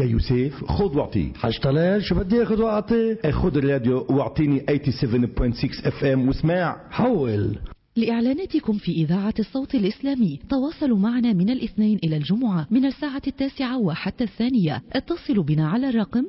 يوسف خذ واعطي حاج طلال شو بدي اخذ واعطي خذ الراديو واعطيني 87.6 اف ام واسمع حول لإعلاناتكم في إذاعة الصوت الإسلامي تواصلوا معنا من الاثنين إلى الجمعة من الساعة التاسعة وحتى الثانية اتصلوا بنا على الرقم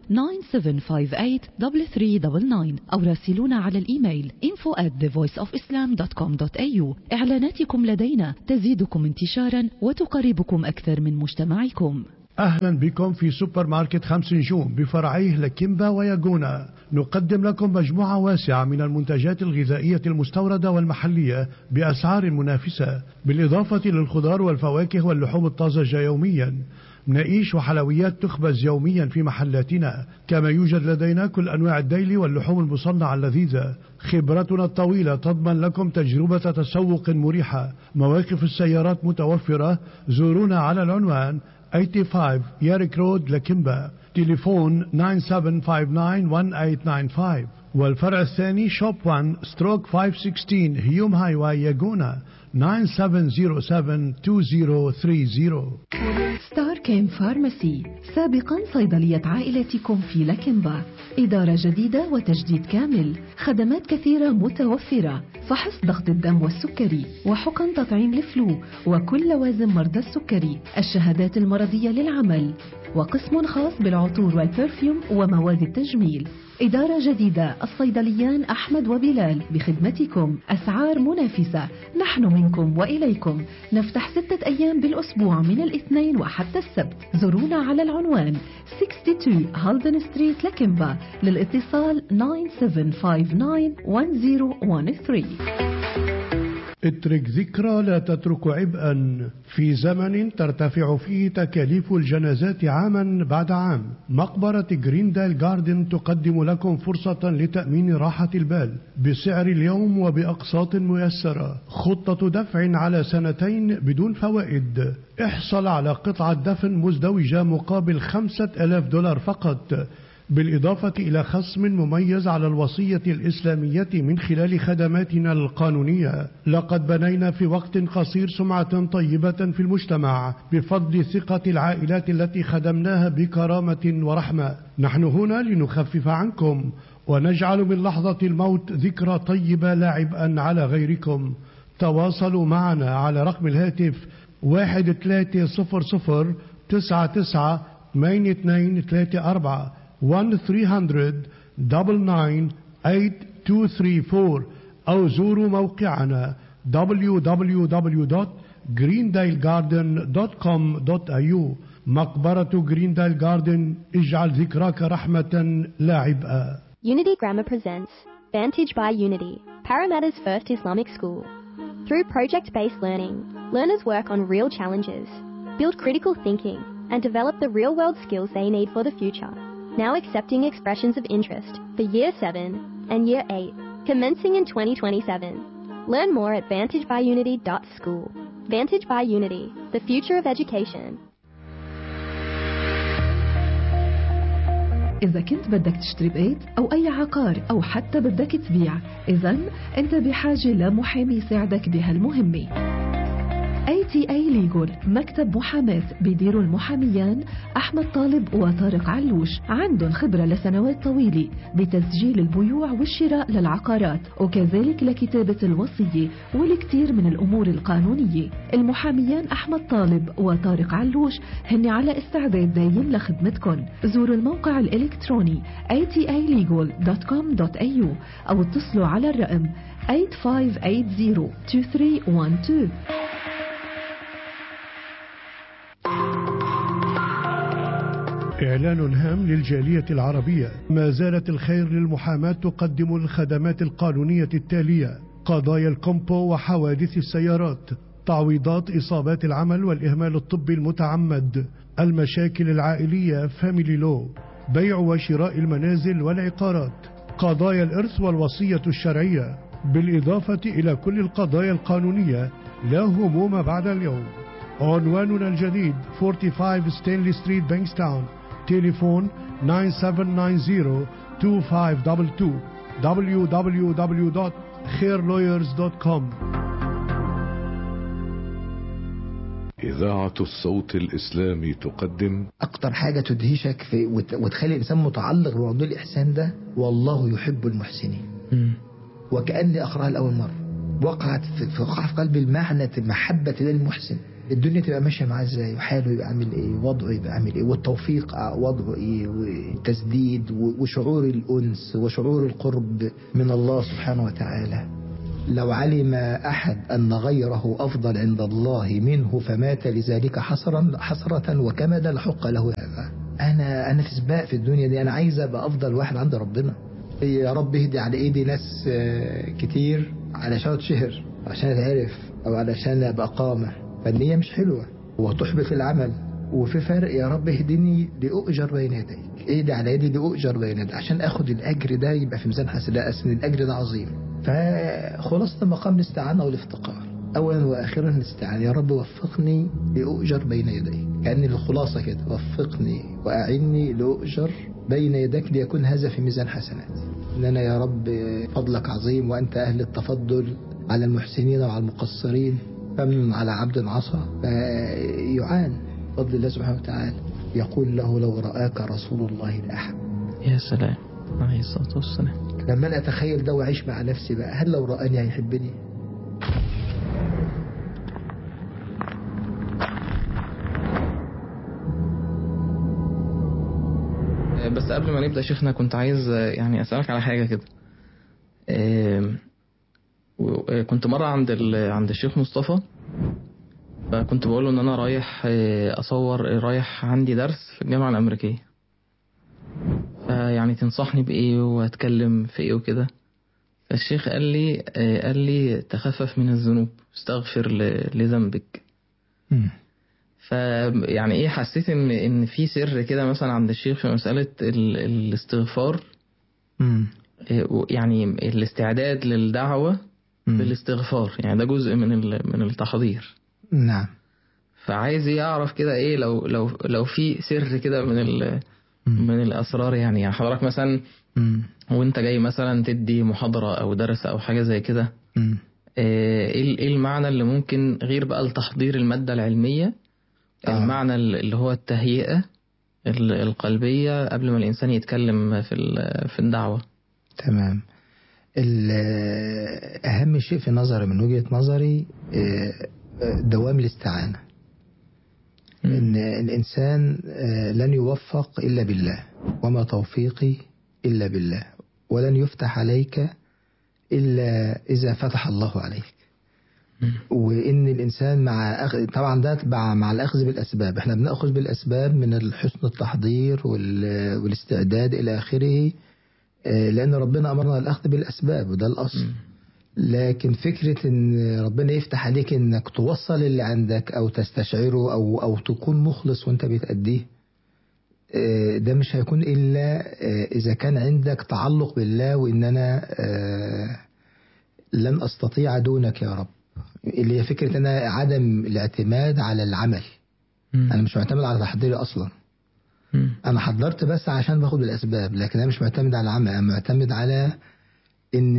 9758 أو راسلونا على الإيميل info at thevoiceofislam.com.au إعلاناتكم لدينا تزيدكم انتشارا وتقربكم أكثر من مجتمعكم أهلا بكم في سوبر ماركت خمس نجوم بفرعيه لكيمبا وياجونا نقدم لكم مجموعة واسعة من المنتجات الغذائية المستوردة والمحلية بأسعار منافسة بالإضافة للخضار والفواكه واللحوم الطازجة يوميا نعيش وحلويات تخبز يوميا في محلاتنا كما يوجد لدينا كل أنواع الديل واللحوم المصنعة اللذيذة خبرتنا الطويلة تضمن لكم تجربة تسوق مريحة مواقف السيارات متوفرة زورونا على العنوان 85 يارك رود لكيمبا تليفون 97591895 والفرع الثاني شوب 1 ستروك 516 هيوم هاي واي ياجونا 97072030 ستار كيم فارماسي سابقا صيدلية عائلتكم في لكنبا إدارة جديدة وتجديد كامل خدمات كثيرة متوفرة فحص ضغط الدم والسكري وحقن تطعيم الفلو وكل لوازم مرضى السكري الشهادات المرضية للعمل وقسم خاص بالعطور والبرفيوم ومواد التجميل إدارة جديدة الصيدليان أحمد وبلال بخدمتكم أسعار منافسة نحن منكم وإليكم نفتح ستة أيام بالأسبوع من الاثنين وحتى السبت زورونا على العنوان 62 هالدن ستريت لكمبا للاتصال 97591013 اترك ذكرى لا تترك عبئا في زمن ترتفع فيه تكاليف الجنازات عاما بعد عام مقبرة جريندال جاردن تقدم لكم فرصة لتأمين راحة البال بسعر اليوم وبأقساط ميسرة خطة دفع على سنتين بدون فوائد احصل على قطعة دفن مزدوجة مقابل خمسة ألاف دولار فقط بالإضافة إلى خصم مميز على الوصية الإسلامية من خلال خدماتنا القانونية لقد بنينا في وقت قصير سمعة طيبة في المجتمع بفضل ثقة العائلات التي خدمناها بكرامة ورحمة نحن هنا لنخفف عنكم ونجعل من لحظة الموت ذكرى طيبة لا عبئا على غيركم تواصلوا معنا على رقم الهاتف واحد ثلاثة صفر صفر تسعة تسعة ثمانية اثنين ثلاثة أربعة 1300 998 أو زوروا موقعنا www.greendalegarden.com.au مقبرة جريندايل جاردن اجعل ذكراك رحمة لا عبئا Unity Grammar presents Vantage by Unity, Parramatta's first Islamic school. Through project-based learning, learners work on real challenges, build critical thinking, and develop the real-world skills they need for the future. Now accepting expressions of interest for Year 7 and Year 8, commencing in 2027. Learn more at vantagebyunity.school. Vantage by Unity, the future of education. إذا كنت بدك تشتري بيت أو أي عقار أو حتى بدك تبيع إذا أنت بحاجة لمحامي يساعدك بهالمهمة اي تي اي ليجول مكتب محاماة بيديروا المحاميان احمد طالب وطارق علوش عندهم خبرة لسنوات طويلة بتسجيل البيوع والشراء للعقارات وكذلك لكتابة الوصية والكثير من الامور القانونية المحاميان احمد طالب وطارق علوش هن على استعداد دايم لخدمتكم زوروا الموقع الالكتروني atilegal.com.au او اتصلوا على الرقم 8580 2312 إعلان هام للجالية العربية ما زالت الخير للمحاماة تقدم الخدمات القانونية التالية قضايا الكومبو وحوادث السيارات تعويضات إصابات العمل والإهمال الطبي المتعمد المشاكل العائلية فاميلي لو بيع وشراء المنازل والعقارات قضايا الإرث والوصية الشرعية بالإضافة إلى كل القضايا القانونية لا هموم بعد اليوم عنواننا الجديد 45 ستانلي ستريت بانكستاون تليفون 9790-2522 www.khairlawyers.com إذاعة الصوت الإسلامي تقدم اكتر حاجة تدهشك في وت- وتخلي الانسان متعلق بموضوع الاحسان ده والله يحب المحسنين وكأني اقراها لاول مرة وقعت في في- وقع في قلبي المعنى محبة للمحسن الدنيا تبقى ماشية معاه ازاي وحاله يبقى عامل ايه وضعه يبقى عامل ايه والتوفيق وضعه ايه والتسديد و- وشعور الانس وشعور القرب من الله سبحانه وتعالى لو علم أحد أن غيره أفضل عند الله منه فمات لذلك حسرا حسرة وكمدا لحق له هذا أنا أنا في سباق في الدنيا دي أنا عايز أبقى أفضل واحد عند ربنا يا رب اهدي على إيدي ناس آه، كتير علشان أتشهر عشان أتعرف أو علشان أبقى قامة فالنية مش حلوة وتحبط العمل وفي فرق يا رب اهدني لأؤجر بين يديك ايدي على يدي لأؤجر بين يديك عشان اخد الأجر ده يبقى في ميزان حسنات أصل الأجر ده عظيم فخلاصة مقام الاستعانة والافتقار أولا وآخرا الاستعانة يا رب وفقني لأؤجر بين يديك كأن الخلاصة كده وفقني وأعني لأؤجر بين يديك ليكون هذا في ميزان حسناتي إن أنا يا رب فضلك عظيم وأنت أهل التفضل على المحسنين وعلى المقصرين فمن على عبد عصى فيعان فضل الله سبحانه وتعالى يقول له لو رآك رسول الله لأحب يا سلام عليه الصلاة والسلام لما انا اتخيل ده واعيش مع نفسي بقى هل لو رآني هيحبني بس قبل ما نبدأ شيخنا كنت عايز آه، يعني أسألك على حاجة كده آم، و- آه، كنت مرة عند ال- عند الشيخ مصطفى فكنت بقول له إن أنا رايح آه، أصور آه، رايح عندي درس في الجامعة الأمريكية فيعني تنصحني بإيه وأتكلم في إيه وكده فالشيخ قال لي آه، قال لي تخفف من الذنوب استغفر ل- لذنبك فيعني ايه حسيت ان ان في سر كده مثلا عند الشيخ في مساله ال... الاستغفار إيه، و- يعني الاستعداد للدعوه بالاستغفار يعني ده جزء من ال... من التحضير نعم فعايز ايه اعرف كده ايه لو لو لو في سر كده من ال... من الاسرار يعني يعني حضرتك مثلا وانت جاي مثلا تدي محاضره او درس او حاجه زي كده ايه ايه المعنى اللي ممكن غير بقى التحضير الماده العلميه آه. المعنى اللي هو التهيئة ال- القلبية قبل ما الإنسان يتكلم في ال- في الدعوة تمام ال- أهم شيء في نظري من وجهة نظري آه، آه، دوام الاستعانة إن الإنسان آه، لن يوفق إلا بالله وما توفيقي إلا بالله ولن يفتح عليك إلا إذا فتح الله عليك وإن الإنسان مع أخ... طبعا ده مع, مع الأخذ بالأسباب إحنا بنأخذ بالأسباب من حسن التحضير وال... والاستعداد إلى آخره آه، لأن ربنا أمرنا الأخذ بالأسباب وده الأصل لكن فكرة إن ربنا يفتح عليك إنك توصل اللي عندك أو تستشعره أو أو تكون مخلص وأنت بتأديه آه، ده مش هيكون إلا آه، إذا كان عندك تعلق بالله وإن أنا آه، لن أستطيع دونك يا رب اللي هي فكرة أنا عدم الاعتماد على العمل أنا مش معتمد على تحضيري أصلا أنا حضرت بس عشان باخد بالأسباب لكن أنا مش معتمد على العمل أنا معتمد على إن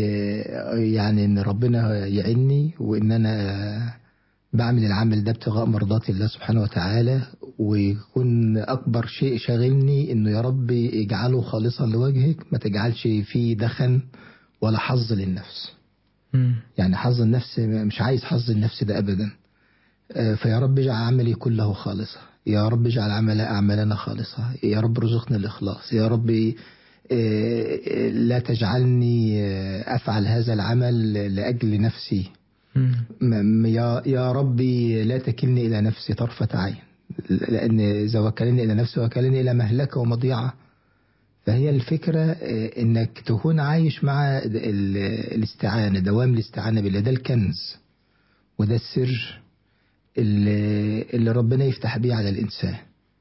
يعني إن ربنا يعيني وإن أنا بعمل العمل ده ابتغاء مرضات الله سبحانه وتعالى ويكون أكبر شيء شاغلني إنه يا رب اجعله خالصا لوجهك ما تجعلش فيه دخن ولا حظ للنفس يعني حظ النفس مش عايز حظ النفس ده أبدا آه، فيا رب اجعل عملي كله خالصا يا رب اجعل عمل أعمالنا خالصة يا رب ارزقنا الإخلاص يا رب آه، آه، لا تجعلني آه، أفعل هذا العمل لأجل نفسي م- يا يا ربي لا تكلني إلى نفسي طرفة عين لأن إذا وكلني إلى نفسي وكلني إلى مهلكة ومضيعة فهي الفكرة آه، إنك تكون عايش مع ال- ال- الاستعانة دوام الاستعانة بالله ده الكنز وده السر اللي, اللي ربنا يفتح بيه على الإنسان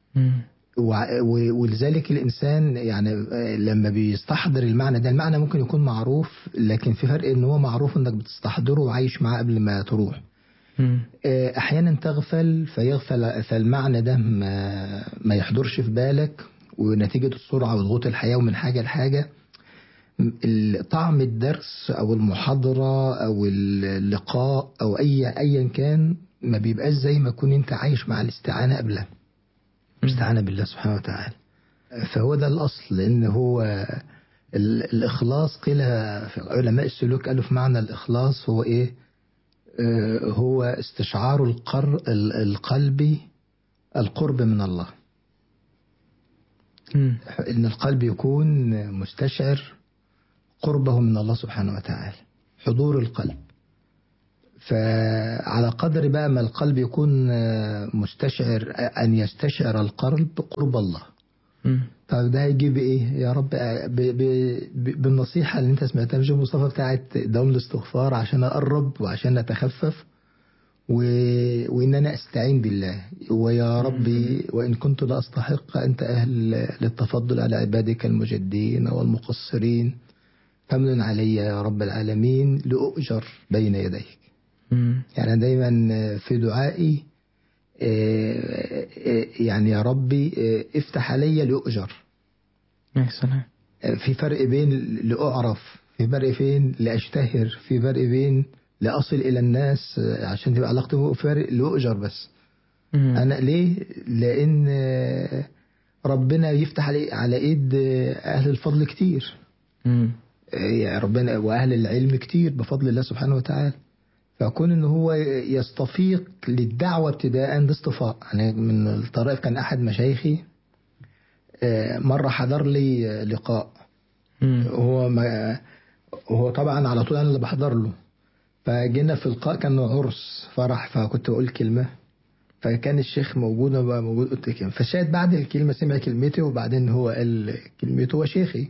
وع- و- ولذلك الإنسان يعني آه، لما بيستحضر المعنى ده المعنى ممكن يكون معروف لكن في فرق إن هو معروف إنك بتستحضره وعايش معاه قبل ما تروح آه، احيانا تغفل فيغفل فالمعنى ده ما, ما يحضرش في بالك ونتيجة السرعة وضغوط الحياة ومن حاجة لحاجة ال- طعم الدرس او المحاضرة او اللقاء او اي ايا كان ما بيبقاش زي ما تكون انت عايش مع الاستعانة قبلها الاستعانة بالله سبحانه وتعالى فهو ده الأصل لأن هو ال- الإخلاص قيل في علماء السلوك قالوا في معنى الإخلاص هو إيه آه، هو استشعار القر ال- القلب القرب من الله مم. ان القلب يكون مستشعر قربه من الله سبحانه وتعالى حضور القلب فعلى قدر بقى ما القلب يكون مستشعر ان يستشعر القلب قرب الله مم. طب ده هيجيب ايه يا رب ب ب ب بالنصيحه اللي انت سمعتها من الشيخ مصطفى بتاعت دوام الاستغفار عشان اقرب وعشان اتخفف و... وان انا استعين بالله ويا ربي وان كنت لا استحق انت اهل للتفضل على عبادك المجدين والمقصرين فمن علي يا رب العالمين لاؤجر بين يديك مم. يعني أنا دايما في دعائي آه، آه، يعني يا ربي آه، افتح علي لأؤجر يا سلام آه، في فرق بين لأعرف في فرق بين لأشتهر في فرق بين لأصل إلى الناس آه، عشان تبقى علاقتي بهم في فرق لأؤجر بس مم. أنا ليه؟ لأن آه، ربنا يفتح علي على إيد آه، أهل الفضل كتير مم. يعني ربنا واهل العلم كتير بفضل الله سبحانه وتعالى فكون ان هو يستفيق للدعوه ابتداء ده اصطفاء يعني من الطرائف كان احد مشايخي آه، مره حضر لي آه، لقاء مم. هو ما هو طبعا على طول انا اللي بحضر له فجينا في اللقاء كان عرس فرح فكنت بقول كلمه فكان الشيخ موجود وأنا بقى موجود قلت كلمه فشاهد بعد الكلمه سمع كلمتي وبعدين هو قال كلمته هو شيخي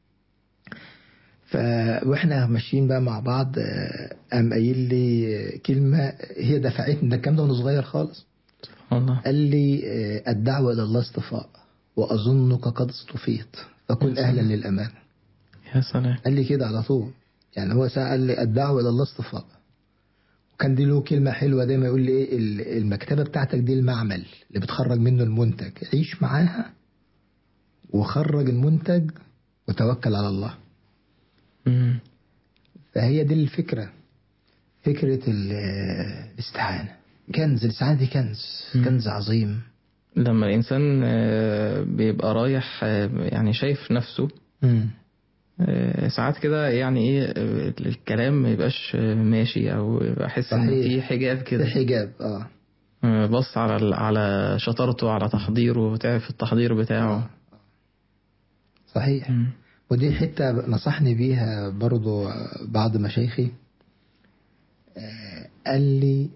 ف واحنا ماشيين بقى مع بعض آه، قام قايل لي كلمه هي دفعتني ده الكلام ده وانا صغير خالص سبحان الله قال لي آه، الدعوه الى الله اصطفاء واظنك قد اصطفيت فكن اهلا للامان يا سلام قال لي كده على طول يعني هو ساعة قال لي الدعوة إلى الله اصطفاء وكان دي له كلمة حلوة دايما يقول لي إيه ال- المكتبة بتاعتك دي المعمل اللي بتخرج منه المنتج عيش معاها وخرج المنتج وتوكل على الله مم. فهي دي الفكرة فكرة ال- الاستعانة كنز الاستعانة دي كنز مم. كنز عظيم لما الإنسان آه، بيبقى رايح آه، يعني شايف نفسه مم. آه، ساعات كده يعني ايه آه، الكلام ما يبقاش آه، ماشي او احس ان صحيح. في حجاب في كده حجاب اه آه، بص على ال- على شطارته على تحضيره تعب في التحضير بتاعه صحيح مم. ودي حتة نصحني بيها برضو بعض مشايخي آه، قال لي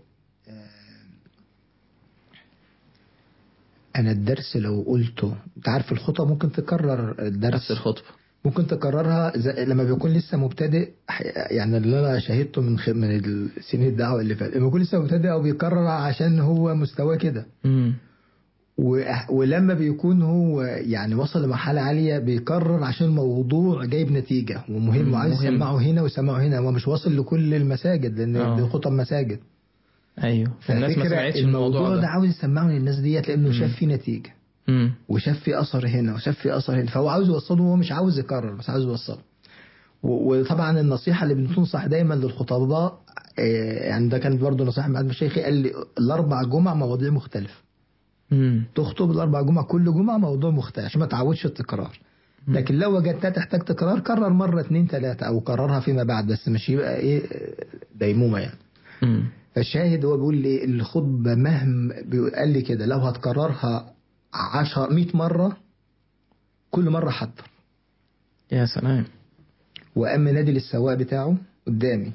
آه، أنا الدرس لو قلته أنت عارف الخطة ممكن تكرر نفس الدرس الخطبة ممكن تكررها زي لما بيكون لسه مبتدئ ح- يعني اللي أنا شاهدته من خ... من السنين الدعوة اللي فاتت لما يكون لسه مبتدئ أو بيكرر عشان هو مستواه كده مم. و- ولما بيكون هو يعني وصل لمرحلة عالية بيكرر عشان الموضوع جايب نتيجة ومهم مم، وعايز مهم. يسمعه هنا ويسمعه هنا هو مش واصل لكل المساجد لأن آه. دي خطب مساجد ايوه الناس ما ففكرة سمعتش الموضوع الموضوع ده ده عاوز يسمعه للناس ديت لأنه مم. شاف فيه نتيجة مم. وشاف فيه أثر هنا وشاف فيه أثر هنا فهو عاوز يوصله وهو مش عاوز يكرر بس عاوز يوصله و- وطبعا النصيحة اللي بننصح دايما للخطباء آه، يعني ده كانت برضه نصيحة من مشايخي قال لي الأربع جمع مواضيع مختلفة مم. تخطب الاربع جمع كل جمعه موضوع مختلف عشان ما تعودش التكرار لكن لو وجدتها تحتاج تكرار كرر مره اتنين تلاته او كررها فيما بعد بس مش يبقى ايه ديمومه يعني مم. فالشاهد هو بيقول لي الخطبه مهما بيقول- قال لي كده لو هتكررها 10 100 مره كل مره حضر يا سلام وقام نادي للسواق بتاعه قدامي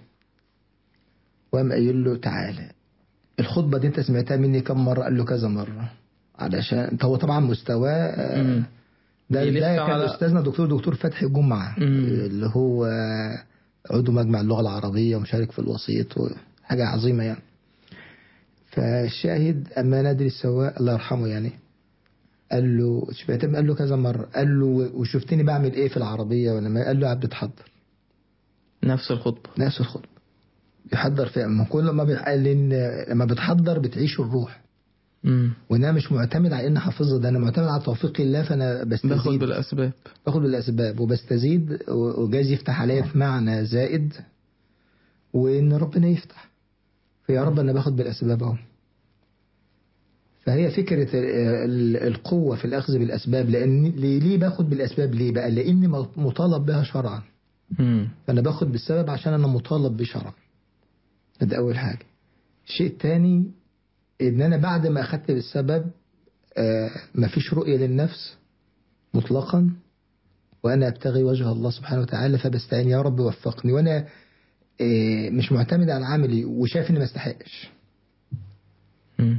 وقام قايل له تعالى الخطبه دي انت سمعتها مني كم مره قال له كذا مره علشان هو طبعا مستواه آه، مم. ده يلف ده كان على- استاذنا دكتور دكتور فتحي جمعه مم. اللي هو عضو مجمع اللغه العربيه ومشارك في الوسيط حاجه عظيمه يعني فالشاهد اما نادي السواق الله يرحمه يعني قال له شفت قال له كذا مره قال له وشفتني بعمل ايه في العربيه ولا ما قال له عبد تحضر نفس الخطبة نفس الخطبه بيحضر فيها ما كل ما بيح- لان لما بتحضر بتعيش الروح مم. وانا مش معتمد على ان حافظها ده انا معتمد على توفيق الله فانا بستزيد باخد بالاسباب باخد بالاسباب وبستزيد و- وجايز يفتح عليا في معنى زائد وان ربنا يفتح فيا رب انا باخد بالاسباب اهو فهي فكرة ال- ال- القوة في الأخذ بالأسباب لأن ليه ليه باخد بالأسباب ليه بقى لأني مطالب بها شرعا مم. فأنا باخد بالسبب عشان أنا مطالب بشرعا ده أول حاجة الشيء الثاني إن أنا بعد ما أخدت بالسبب آه مفيش رؤية للنفس مطلقا وأنا أبتغي وجه الله سبحانه وتعالى فبستعين يا رب وفقني وأنا آه مش معتمد على عملي وشايف إني ما استحقش مم.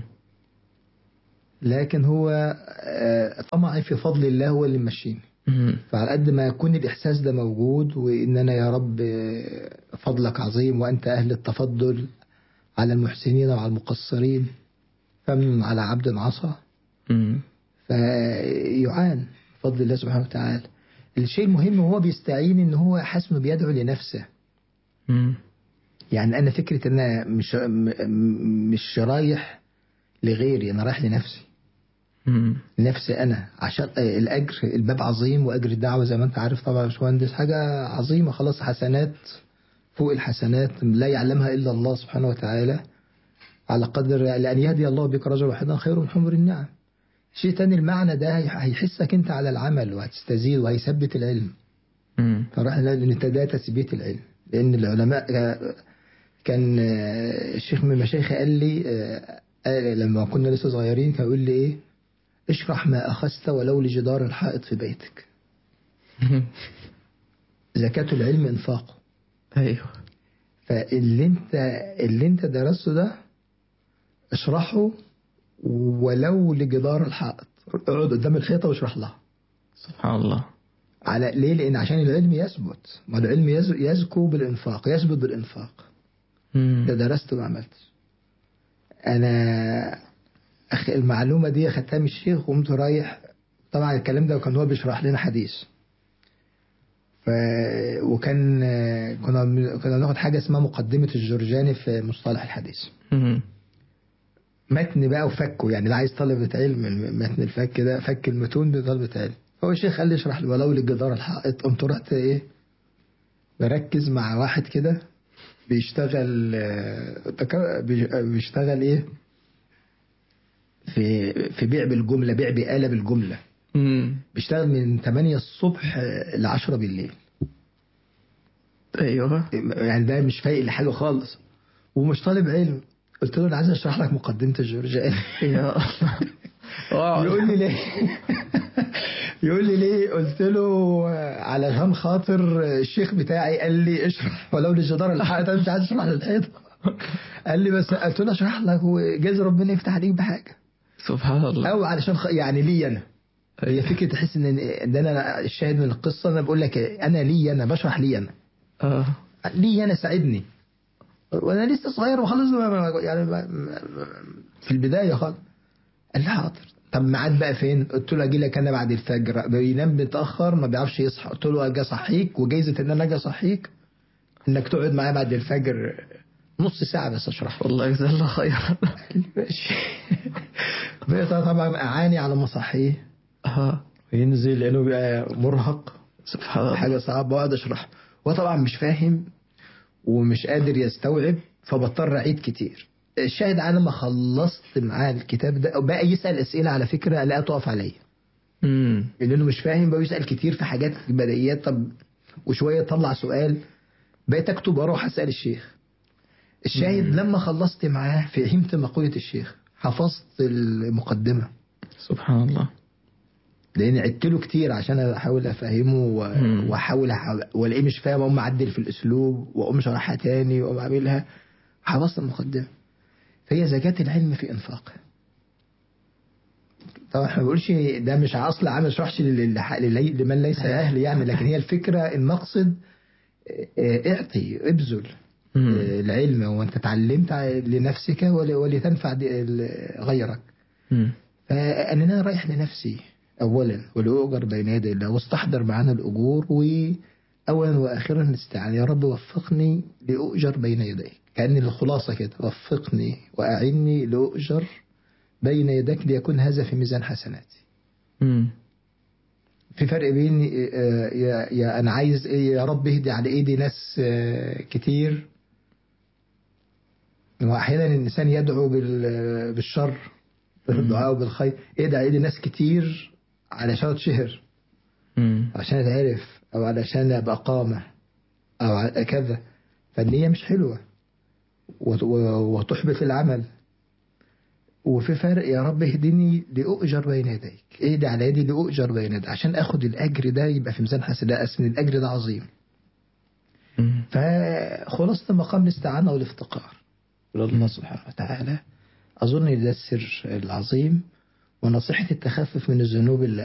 لكن هو آه، طمعي في فضل الله هو اللي ممشيني مم. فعلى قد ما يكون الإحساس ده موجود وإن أنا يا رب آه، فضلك عظيم وأنت أهل التفضل على المحسنين وعلى المقصرين فمن على عبد عصى مم. فيعان بفضل الله سبحانه وتعالى الشيء المهم هو بيستعين ان هو حاسس انه بيدعو لنفسه مم. يعني يعني انا فكره ان انا مش م- م- مش رايح لغيري انا رايح لنفسي مم. نفسي انا عشان آه، الاجر الباب عظيم واجر الدعوه زي ما انت عارف طبعا يا باشمهندس حاجه عظيمه خلاص حسنات فوق الحسنات لا يعلمها الا الله سبحانه وتعالى على قدر لان يهدي الله بك رجل واحدا خير من حمر النعم شيء تاني المعنى ده هي- هيحسك انت على العمل وهتستزيد وهيثبت العلم مم. فراح لان انت ده تثبيت العلم لان العلماء آه، كان آه، الشيخ من مشايخي قال لي آه، آه، لما كنا لسه صغيرين كان يقول لي ايه اشرح ما اخذت ولو لجدار الحائط في بيتك زكاة العلم انفاقه ايوه فاللي انت اللي انت درسته ده اشرحه ولو لجدار الحائط اقعد قدام الحيطه واشرح لها سبحان الله على ليه؟ لأن عشان العلم يثبت، ما العلم يز- يزكو بالإنفاق، يثبت بالإنفاق. مم. ده درست وما عملتش. أنا أخ المعلومة دي أخدتها من الشيخ وقمت رايح طبعا الكلام ده كان هو بيشرح لنا حديث. ف وكان كنا كنا بناخد حاجة اسمها مقدمة الجرجاني في مصطلح الحديث. مم. متن بقى وفكه يعني اللي عايز طلبة علم متن الفك ده فك المتون بطلبة علم فهو الشيخ قال لي اشرح لي ولو للجدار الحائط قمت رحت ايه بركز مع واحد كده بيشتغل آه، تك- بي- بيشتغل ايه في في بيع بالجمله بيع بآلة بالجمله مم. بيشتغل من 8 الصبح ل 10 بالليل ايوه يعني ده مش فايق لحاجه خالص ومش طالب علم قلت له انا عايز اشرح لك مقدمه الجورجاني يا الله يقول لي ليه يقول لي ليه قلت له علشان خاطر الشيخ بتاعي قال لي اشرح ولو لجدار الحائط انا مش عايز اشرح للحيطه قال لي بس قلت له اشرح لك وجايز ربنا يفتح عليك بحاجه سبحان الله او علشان خ... يعني لي انا هي فكره تحس ان ان انا الشاهد من القصه انا بقول لك انا لي انا بشرح لي انا اه لي انا ساعدني وانا لسه صغير وخلاص ما- ما- يعني ما- ما- في البدايه خالص قال لي حاضر طب ميعاد بقى فين؟ قلت له اجي لك انا بعد الفجر بينام متاخر ما بيعرفش يصحى قلت له اجي اصحيك وجايزه ان انا اجي اصحيك انك تقعد معايا بعد الفجر نص ساعه بس اشرح والله جزاه الله خيرا قال لي ماشي بقيت طبعا اعاني على ما اصحيه اه وينزل لانه بيبقى مرهق سبحان الله حاجه صعبه واقعد اشرح وطبعا مش فاهم ومش قادر يستوعب فبضطر اعيد كتير الشاهد انا ما خلصت معاه الكتاب ده بقى يسال اسئله على فكره لا تقف عليا مم. لانه مش فاهم بقى يسال كتير في حاجات بديهيات طب وشويه يطلع سؤال بقيت اكتب واروح اسال الشيخ الشاهد لما خلصت معاه فهمت مقوله الشيخ حفظت المقدمه سبحان الله لان عدت له كتير عشان احاول افهمه و- مم. واحاول أح- والاقيه مش فاهم اقوم اعدل في الاسلوب واقوم شرحها تاني واقوم اعملها حفظت المقدمه فهي زكاه العلم في انفاقه طبعا احنا ما بنقولش ده مش اصل عامل شرحش لل- لل- لمن ليس اهل يعني لكن هي الفكره المقصد اه، اعطي ابذل مم. اه، العلم وانت اتعلمت لنفسك ول- ولتنفع دي- ال- غيرك مم. فأننا رايح لنفسي أولا ولأؤجر بين يدي الله واستحضر معانا الأجور وأولا وآخرا الاستعانة يا رب وفقني لأؤجر بين يديك كأن الخلاصة كده وفقني وأعني لأؤجر بين يديك ليكون هذا في ميزان حسناتي مم. في فرق بين آه، يا, يا أنا عايز إيه يا رب اهدي على إيدي ناس آه، كتير وأحيانا الإنسان يدعو بال- بالشر الدعاء بالخير ادعي لناس كتير علشان اتشهر مم. عشان اتعرف او علشان ابقى قامه او ع- كذا فالنية مش حلوة وت- و- وتحبط العمل وفي فرق يا رب اهدني لأؤجر بين يديك اهدي على يدي لأؤجر بين يديك عشان اخد الاجر ده يبقى في ميزان حسنات اسم الاجر ده عظيم مم. فخلاصة مقام الاستعانة والافتقار إلى الله سبحانه وتعالى أظن ده السر العظيم ونصيحة التخفف من الذنوب اللي